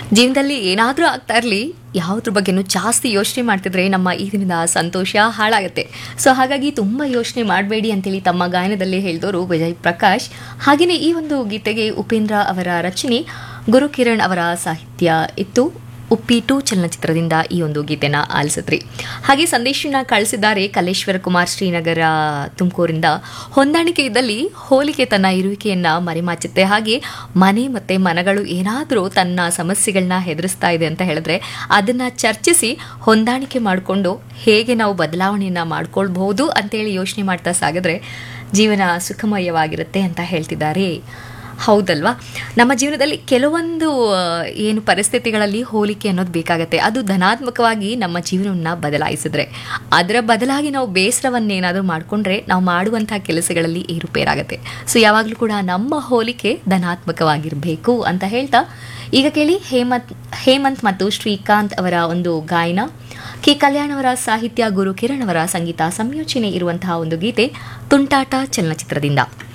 ಜೀವನದಲ್ಲಿ ಏನಾದರೂ ಆಗ್ತಾ ಇರಲಿ ಯಾವುದ್ರ ಬಗ್ಗೆನೂ ಜಾಸ್ತಿ ಯೋಚನೆ ಮಾಡ್ತಿದ್ರೆ ನಮ್ಮ ಈ ದಿನದ ಸಂತೋಷ ಹಾಳಾಗುತ್ತೆ ಸೊ ಹಾಗಾಗಿ ತುಂಬ ಯೋಚನೆ ಮಾಡಬೇಡಿ ಅಂತೇಳಿ ತಮ್ಮ ಗಾಯನದಲ್ಲಿ ಹೇಳಿದವರು ವಿಜಯ್ ಪ್ರಕಾಶ್ ಹಾಗೆಯೇ ಈ ಒಂದು ಗೀತೆಗೆ ಉಪೇಂದ್ರ ಅವರ ರಚನೆ ಗುರುಕಿರಣ್ ಅವರ ಸಾಹಿತ್ಯ ಇತ್ತು ಉಪ್ಪಿಟು ಚಲನಚಿತ್ರದಿಂದ ಈ ಒಂದು ಗೀತೆನ ಆಲಿಸಿದ್ರಿ ಹಾಗೆ ಸಂದೇಶನ ಕಳಿಸಿದ್ದಾರೆ ಕಲೇಶ್ವರ ಕುಮಾರ್ ಶ್ರೀನಗರ ತುಮಕೂರಿಂದ ಹೊಂದಾಣಿಕೆ ಇದ್ದಲ್ಲಿ ಹೋಲಿಕೆ ತನ್ನ ಇರುವಿಕೆಯನ್ನ ಮರೆಮಾಚುತ್ತೆ ಹಾಗೆ ಮನೆ ಮತ್ತೆ ಮನಗಳು ಏನಾದರೂ ತನ್ನ ಸಮಸ್ಯೆಗಳನ್ನ ಹೆದರಿಸ್ತಾ ಇದೆ ಅಂತ ಹೇಳಿದ್ರೆ ಅದನ್ನ ಚರ್ಚಿಸಿ ಹೊಂದಾಣಿಕೆ ಮಾಡಿಕೊಂಡು ಹೇಗೆ ನಾವು ಬದಲಾವಣೆಯನ್ನ ಮಾಡ್ಕೊಳ್ಬಹುದು ಅಂತೇಳಿ ಯೋಚನೆ ಮಾಡ್ತಾ ಸಾಗಿದ್ರೆ ಜೀವನ ಸುಖಮಯವಾಗಿರುತ್ತೆ ಅಂತ ಹೇಳ್ತಿದ್ದಾರೆ ಹೌದಲ್ವಾ ನಮ್ಮ ಜೀವನದಲ್ಲಿ ಕೆಲವೊಂದು ಆ, ಏನು ಪರಿಸ್ಥಿತಿಗಳಲ್ಲಿ ಹೋಲಿಕೆ ಅನ್ನೋದು ಬೇಕಾಗತ್ತೆ ಅದು ಧನಾತ್ಮಕವಾಗಿ ನಮ್ಮ ಜೀವನವನ್ನು ಬದಲಾಯಿಸಿದ್ರೆ ಅದರ ಬದಲಾಗಿ ನಾವು ಬೇಸರವನ್ನೇನಾದರೂ ಮಾಡಿಕೊಂಡ್ರೆ ನಾವು ಮಾಡುವಂತಹ ಕೆಲಸಗಳಲ್ಲಿ ಏರುಪೇರಾಗತ್ತೆ ಸೊ ಯಾವಾಗಲೂ ಕೂಡ ನಮ್ಮ ಹೋಲಿಕೆ ಧನಾತ್ಮಕವಾಗಿರಬೇಕು ಅಂತ ಹೇಳ್ತಾ ಈಗ ಕೇಳಿ ಹೇಮಂತ್ ಹೇಮಂತ್ ಮತ್ತು ಶ್ರೀಕಾಂತ್ ಅವರ ಒಂದು ಗಾಯನ ಕೆ ಕಲ್ಯಾಣ್ ಅವರ ಸಾಹಿತ್ಯ ಗುರು ಕಿರಣ್ ಅವರ ಸಂಗೀತ ಸಂಯೋಜನೆ ಇರುವಂತಹ ಒಂದು ಗೀತೆ ತುಂಟಾಟ ಚಲನಚಿತ್ರದಿಂದ